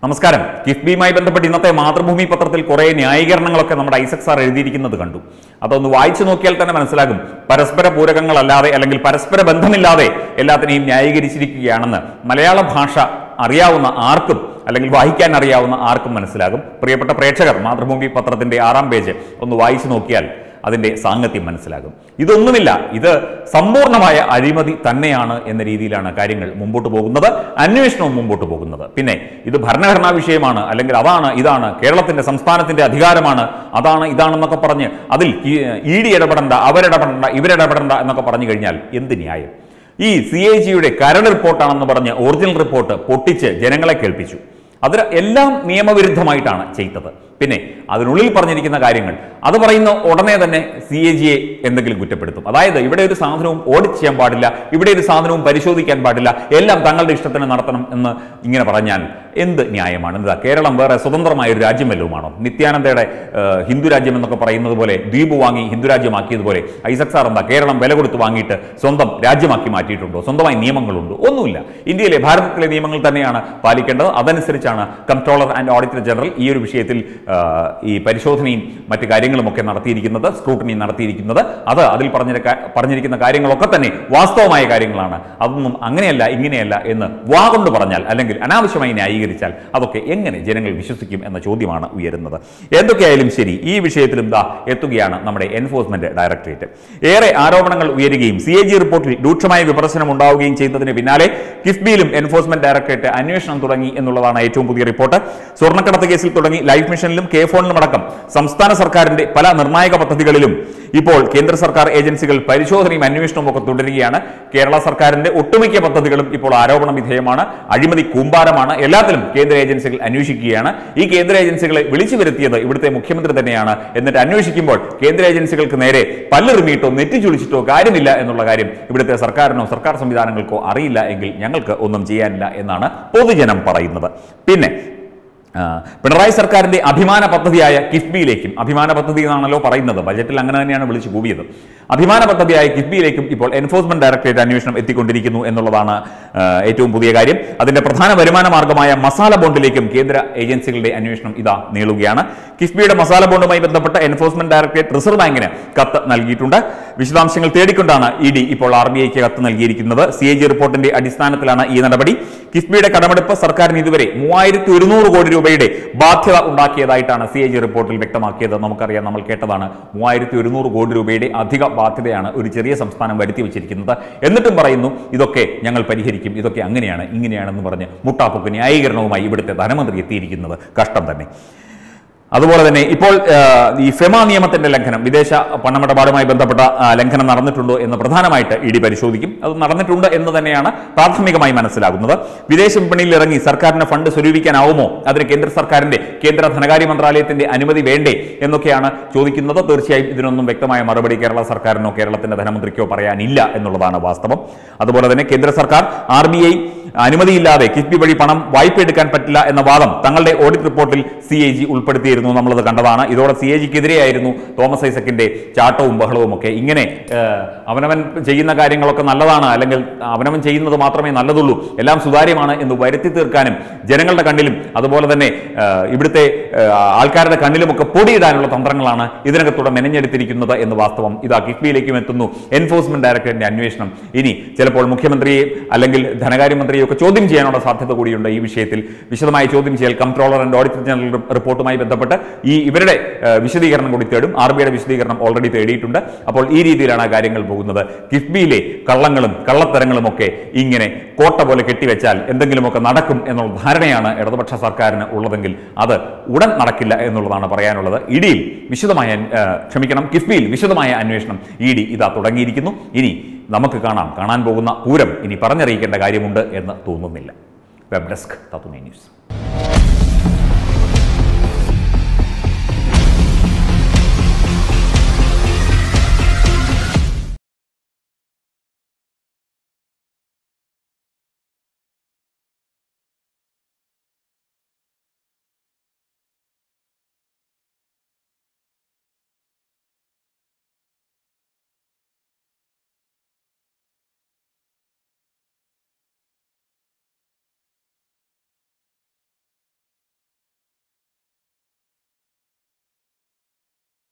നമസ്കാരം കിഫ്ബിയുമായി ബന്ധപ്പെട്ട് ഇന്നത്തെ മാതൃഭൂമി പത്രത്തിൽ കുറെ ന്യായീകരണങ്ങളൊക്കെ നമ്മുടെ ഐസക് സാർ എഴുതിയിരിക്കുന്നത് കണ്ടു അതൊന്ന് വായിച്ചു നോക്കിയാൽ തന്നെ മനസ്സിലാകും പരസ്പര പൂരകങ്ങളല്ലാതെ അല്ലെങ്കിൽ പരസ്പര ബന്ധമില്ലാതെ എല്ലാത്തിനെയും ന്യായീകരിച്ചിരിക്കുകയാണെന്ന് മലയാള ഭാഷ അറിയാവുന്ന ആർക്കും അല്ലെങ്കിൽ വായിക്കാൻ അറിയാവുന്ന ആർക്കും മനസ്സിലാകും പ്രിയപ്പെട്ട പ്രേക്ഷകർ മാതൃഭൂമി പത്രത്തിന്റെ ആറാം പേജ് ഒന്ന് വായിച്ചു നോക്കിയാൽ അതിന്റെ സാങ്കത്യം മനസ്സിലാകും ഇതൊന്നുമില്ല ഇത് സമ്പൂർണ്ണമായ അഴിമതി തന്നെയാണ് എന്ന രീതിയിലാണ് കാര്യങ്ങൾ മുമ്പോട്ട് പോകുന്നത് അന്വേഷണവും മുമ്പോട്ട് പോകുന്നത് പിന്നെ ഇത് ഭരണഘടനാ വിഷയമാണ് അല്ലെങ്കിൽ അതാണ് ഇതാണ് കേരളത്തിന്റെ സംസ്ഥാനത്തിന്റെ അധികാരമാണ് അതാണ് ഇതാണെന്നൊക്കെ പറഞ്ഞ് അതിൽ ഇ ഡി ഇടപെടണ്ട അവരിടപെടണ്ട ഇവരിടപെടണ്ട എന്നൊക്കെ പറഞ്ഞു കഴിഞ്ഞാൽ എന്ത് ന്യായം ഈ സി എ ജിയുടെ കരട് റിപ്പോർട്ടാണെന്ന് പറഞ്ഞ് ഒറിജിനൽ റിപ്പോർട്ട് പൊട്ടിച്ച് ജനങ്ങളെ കേൾപ്പിച്ചു അത് എല്ലാം നിയമവിരുദ്ധമായിട്ടാണ് ചെയ്തത് പിന്നെ അതിനുള്ളിൽ പറഞ്ഞിരിക്കുന്ന കാര്യങ്ങൾ അത് പറയുന്ന ഉടനെ തന്നെ സി എ ജിയെ എന്തെങ്കിലും കുറ്റപ്പെടുത്തും അതായത് ഇവിടെ ഒരു സാധനവും ഓഡിറ്റ് ചെയ്യാൻ പാടില്ല ഇവിടെ ഒരു സാധനവും പരിശോധിക്കാൻ പാടില്ല എല്ലാം തങ്ങളുടെ ഇഷ്ടത്തിന് നടത്തണം എന്ന് ഇങ്ങനെ പറഞ്ഞാൽ എന്ത് ന്യായമാണ് എന്താ കേരളം വേറെ സ്വതന്ത്രമായ ഒരു രാജ്യം വല്ലതുമാണോ നിത്യാനന്ദയുടെ ഏഹ്, ഹിന്ദു രാജ്യം എന്നൊക്കെ പറയുന്നത് പോലെ ദ്വീപ് വാങ്ങി ഹിന്ദു രാജ്യമാക്കിയതുപോലെ ഐസക് സാർ എന്താ കേരളം വില കൊടുത്ത് വാങ്ങിയിട്ട് സ്വന്തം രാജ്യമാക്കി മാറ്റിയിട്ടുണ്ടോ സ്വന്തമായി നിയമങ്ങളുണ്ടോ ഒന്നുമില്ല ഇന്ത്യയിലെ ഭാരതത്തിലെ നിയമങ്ങൾ തന്നെയാണ് പാലിക്കേണ്ടത് അതനുസരിച്ചാണ് കംട്രോളർ ആൻഡ് ഓഡിറ്റർ ജനറൽ ഈ ഒരു വിഷയത്തിൽ ആ, ഈ പരിശോധനയും മറ്റു കാര്യങ്ങളുമൊക്കെ നടത്തിയിരിക്കുന്നത് സ്ക്രൂട്ടനി നടത്തിയിരിക്കുന്നത് അത് അതിൽ പറഞ്ഞിരിക്ക പറഞ്ഞിരിക്കുന്ന കാര്യങ്ങളൊക്കെ തന്നെ വാസ്തവമായ കാര്യങ്ങളാണ് അതൊന്നും അങ്ങനെയല്ല ഇങ്ങനെയല്ല എന്ന് വാ കൊണ്ട് പറഞ്ഞാൽ അല്ലെങ്കിൽ അനാവശ്യമായി ന്യായീകരിച്ചാൽ അതൊക്കെ എങ്ങനെ ജനങ്ങൾ വിശ്വസിക്കും എന്ന ചോദ്യമാണ് ഉയരുന്നത് എന്തൊക്കെയായാലും ശരി ഈ വിഷയത്തിലും ദാ എത്തുകയാണ് നമ്മുടെ എൻഫോഴ്സ്മെന്റ് ഡയറക്ടറേറ്റ് ഏറെ ആരോപണങ്ങൾ ഉയരുകയും സി എ ജി റിപ്പോർട്ടിൽ രൂക്ഷമായ വിമർശനം ഉണ്ടാവുകയും ചെയ്തതിന് പിന്നാലെ കിഫ്ബിയിലും എൻഫോഴ്സ്മെന്റ് ഡയറക്ടറേറ്റ് അന്വേഷണം തുടങ്ങി എന്നുള്ളതാണ് ഏറ്റവും പുതിയ റിപ്പോർട്ട് സ്വർണ്ണക്കടത്ത് കേസിൽ തുടങ്ങി ലൈഫ് മിഷനിലും കെ ഫോണിലും അടക്കം സംസ്ഥാന സർക്കാരിന്റെ പല നിർണായക പദ്ധതികളിലും ഇപ്പോൾ കേന്ദ്ര സർക്കാർ ഏജൻസികൾ പരിശോധനയും അന്വേഷണവും ഒക്കെ തുടരുകയാണ് കേരള സർക്കാരിന്റെ ഒട്ടുമിക്ക പദ്ധതികളും ഇപ്പോൾ ആരോപണ വിധേയമാണ് അഴിമതി കൂമ്പാരമാണ് എല്ലാത്തിലും കേന്ദ്ര ഏജൻസികൾ അന്വേഷിക്കുകയാണ് ഈ കേന്ദ്ര ഏജൻസികളെ വിളിച്ചു വരുത്തിയത് ഇവിടുത്തെ മുഖ്യമന്ത്രി തന്നെയാണ് എന്നിട്ട് അന്വേഷിക്കുമ്പോൾ കേന്ദ്ര ഏജൻസികൾക്ക് നേരെ പല്ലെറിഞ്ഞിട്ടോ നെറ്റിച്ചുളിച്ചിട്ടോ കാര്യമില്ല എന്നുള്ള കാര്യം ഇവിടുത്തെ സർക്കാരിനോ സർക്കാർ സംവിധാനങ്ങൾക്കോ അറിയില്ല എങ്കിൽ ഞങ്ങൾക്ക് ഒന്നും ചെയ്യാനില്ല എന്നാണ് പൊതുജനം പറയുന്നത് പിന്നെ ആ, പിണറായി സർക്കാരിന്റെ അഭിമാന പദ്ധതിയായ കിഫ്ബിയിലേക്കും അഭിമാന പദ്ധതി എന്നാണല്ലോ പറയുന്നത് ബജറ്റിൽ അങ്ങനെ തന്നെയാണ് വിളിച്ചു കൂവിയത് അഭിമാന പദ്ധതിയായ കിഫ്ബിയിലേക്കും ഇപ്പോൾ എൻഫോഴ്സ്മെന്റ് ഡയറക്ടറേറ്റ് അന്വേഷണം എത്തിക്കൊണ്ടിരിക്കുന്നു എന്നുള്ളതാണ് ആ, ഏറ്റവും പുതിയ കാര്യം അതിന്റെ പ്രധാന വരുമാന മാർഗമായ മസാല ബോണ്ടിലേക്കും കേന്ദ്ര ഏജൻസികളുടെ അന്വേഷണം ഇതാ നീളുകയാണ് കിഫ്ബിയുടെ മസാല ബോണ്ടുമായി ബന്ധപ്പെട്ട എൻഫോഴ്സ്മെന്റ് ഡയറക്ടറേറ്റ് റിസർവ് ബാങ്കിന് കത്ത് നൽകിയിട്ടുണ്ട് വിശദാംശങ്ങൾ തേടിക്കൊണ്ടാണ് ഇ ഡി ഇപ്പോൾ ആർ ബി ഐക്ക് കത്ത് നൽകിയിരിക്കുന്നത് സി എ ജി റിപ്പോർട്ടിന്റെ അടിസ്ഥാനത്തിലാണ് ഈ നടപടി കിഫ്ബിയുടെ കടമെടുപ്പ് സർക്കാരിന് ഇതുവരെ മൂവായിരത്തി ഒരുന്നൂറ് കോടി രൂപയുടെ ബാധ്യത ഉണ്ടാക്കിയതായിട്ടാണ് സി എ ജി റിപ്പോർട്ടിൽ വ്യക്തമാക്കിയത് നമുക്കറിയാം നമ്മൾ കേട്ടതാണ് മൂവായിരത്തി ഒരുന്നൂറ് കോടി രൂപയുടെ അധിക ബാധ്യതയാണ് ഒരു ചെറിയ സംസ്ഥാനം വരുത്തി വെച്ചിരിക്കുന്നത് എന്നിട്ടും പറയുന്നു ഇതൊക്കെ ഞങ്ങൾ പരിഹരിക്കും ഇതൊക്കെ അങ്ങനെയാണ് ഇങ്ങനെയാണെന്ന് പറഞ്ഞ് മുട്ടാപ്പൊക്ക് ന്യായീകരണവുമായി ഇവിടുത്തെ ധനമന്ത്രി എത്തിയിരിക്കുന്നത് കഷ്ടം തന്നെ അതുപോലെ തന്നെ ഇപ്പോൾ ആ, ഈ ഫെമ നിയമത്തിന്റെ ലംഘനം വിദേശ പണമിടപാടുമായി ബന്ധപ്പെട്ട ആ, ലംഘനം നടന്നിട്ടുണ്ടോ എന്ന് പ്രധാനമായിട്ട് ഇ ഡി പരിശോധിക്കും അത് നടന്നിട്ടുണ്ട് എന്ന് തന്നെയാണ് പ്രാഥമികമായി മനസ്സിലാകുന്നത് വിദേശ വിപണിയിൽ ഇറങ്ങി സർക്കാരിന് ഫണ്ട് സ്വരൂപിക്കാനാവുമോ അതിന് കേന്ദ്ര സർക്കാരിന്റെ കേന്ദ്ര ധനകാര്യ മന്ത്രാലയത്തിന്റെ അനുമതി വേണ്ടേ എന്നൊക്കെയാണ് ചോദിക്കുന്നത് തീർച്ചയായും ഇതിനൊന്നും വ്യക്തമായ മറുപടി കേരള സർക്കാരിനോ കേരളത്തിന്റെ ധനമന്ത്രിക്കോ പറയാനില്ല എന്നുള്ളതാണ് വാസ്തവം അതുപോലെ തന്നെ കേന്ദ്ര സർക്കാർ ആർ ബി ഐ അനുമതിയില്ലാതെ കിഫ്ബി വഴി പണം വായ്പ എടുക്കാൻ പറ്റില്ല എന്ന വാദം തങ്ങളുടെ ഓഡിറ്റ് റിപ്പോർട്ടിൽ സി എ ജി ഉൾപ്പെടുത്തിയിരുന്നു നമ്മളത് കണ്ടതാണ് ഇതോടെ സി എ ജിക്കെതിരെയായിരുന്നു തോമസ് ഐസക്കിന്റെ ചാട്ടവും ബഹളവും ഒക്കെ ഇങ്ങനെ ഏഹ്, അവനവൻ ചെയ്യുന്ന കാര്യങ്ങളൊക്കെ നല്ലതാണ് അല്ലെങ്കിൽ അവനവൻ ചെയ്യുന്നത് മാത്രമേ നല്ലതുള്ളൂ എല്ലാം സുതാര്യമാണ് എന്ന് വരുത്തി തീർക്കാനും ജനങ്ങളുടെ കണ്ണിലും അതുപോലെ തന്നെ ഏഹ്, ഇവിടുത്തെ ഏഹ്, ആൾക്കാരുടെ കണ്ണിലുമൊക്കെ പൊടിയിടാനുള്ള തന്ത്രങ്ങളാണ് ഇതിനകത്തൂടെ മെനഞ്ഞെടുത്തിരിക്കുന്നത് എന്ന് വാസ്തവം ഇതാ കിഫ്ബിയിലേക്കും എത്തുന്നു എൻഫോഴ്സ്മെന്റ് ഡയറക്ടറേറ്റിന്റെ അന്വേഷണം ഇനി ചിലപ്പോൾ മുഖ്യമന്ത്രിയെ അല്ലെങ്കിൽ ധനകാര്യമന്ത്രിയെ ഒക്കെ ചോദ്യം ചെയ്യാനുള്ള സാധ്യത കൂടിയുണ്ട് ഈ വിഷയത്തിൽ വിശദമായ ചോദ്യം ചെയ്യൽ കംട്രോളർ ആൻഡ് ഓഡിറ്റർ ജനറൽ റിപ്പോർട്ടുമായി ബന്ധപ്പെട്ട് ഈ ഇവരുടെ ഏഹ്, വിശദീകരണം കൂടി തേടും ആർ ബിയുടെ വിശദീകരണം ഓൾറെഡി തേടിയിട്ടുണ്ട് അപ്പോൾ ഈ രീതിയിലാണ് കാര്യങ്ങൾ പോകുന്നത് കിഫ്ബിയിലെ കള്ളങ്ങളും കള്ളത്തരങ്ങളും ഒക്കെ ഇങ്ങനെ കോട്ട പോലെ കെട്ടിവെച്ചാൽ എന്തെങ്കിലുമൊക്കെ നടക്കും എന്നുള്ള ധാരണയാണ് ഇടതുപക്ഷ സർക്കാരിന് ഉള്ളതെങ്കിൽ അത് ഉടൻ നടക്കില്ല എന്നുള്ളതാണ് പറയാനുള്ളത് ഇഡിയിൽ വിശദമായ ഏഹ്, ക്ഷമിക്കണം കിഫ്ബിയിൽ വിശദമായ അന്വേഷണം ഇ ഡി ഇതാ തുടങ്ങിയിരിക്കുന്നു ഇനി നമുക്ക് കാണാം കാണാൻ പോകുന്ന പൂരം ഇനി പറഞ്ഞറിയിക്കേണ്ട കാര്യമുണ്ട് എന്ന് തോന്നുന്നില്ല വെബ് ഡെസ്ക് തത്തുമേ ന്യൂസ്